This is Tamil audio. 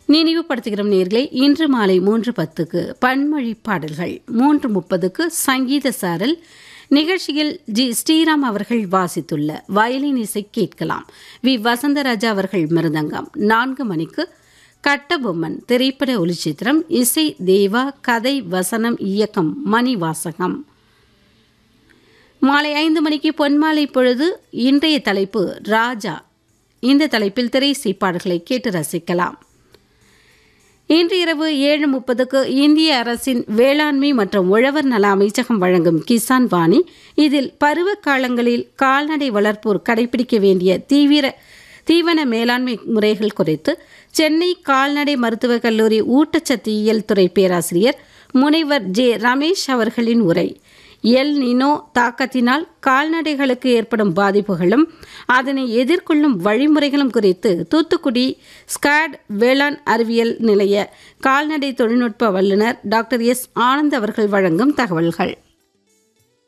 நினைவுபடுத்துகிறோம் நேர்களே இன்று மாலை மூன்று பத்துக்கு பன்மொழி பாடல்கள் மூன்று முப்பதுக்கு சங்கீத சாரல் நிகழ்ச்சியில் ஜி ஸ்ரீராம் அவர்கள் வாசித்துள்ள வயலின் இசை கேட்கலாம் வி வசந்தராஜா அவர்கள் மிருதங்கம் நான்கு மணிக்கு கட்டபொம்மன் திரைப்பட ஒளிச்சித்திரம் இசை தேவா கதை வசனம் இயக்கம் மணி வாசகம் மாலை ஐந்து மணிக்கு பொன்மாலை பொழுது இன்றைய தலைப்பு ராஜா இந்த தலைப்பில் திரை பாடல்களை கேட்டு ரசிக்கலாம் இன்று இரவு ஏழு முப்பதுக்கு இந்திய அரசின் வேளாண்மை மற்றும் உழவர் நல அமைச்சகம் வழங்கும் கிசான் வாணி இதில் பருவ காலங்களில் கால்நடை வளர்ப்போர் கடைபிடிக்க வேண்டிய தீவிர தீவன மேலாண்மை முறைகள் குறித்து சென்னை கால்நடை மருத்துவக் கல்லூரி ஊட்டச்சத்தியல் துறை பேராசிரியர் முனைவர் ஜே ரமேஷ் அவர்களின் உரை எல் நினோ தாக்கத்தினால் கால்நடைகளுக்கு ஏற்படும் பாதிப்புகளும் அதனை எதிர்கொள்ளும் வழிமுறைகளும் குறித்து தூத்துக்குடி ஸ்காட் வேளாண் அறிவியல் நிலைய கால்நடை தொழில்நுட்ப வல்லுநர் டாக்டர் எஸ் ஆனந்த் அவர்கள் வழங்கும் தகவல்கள்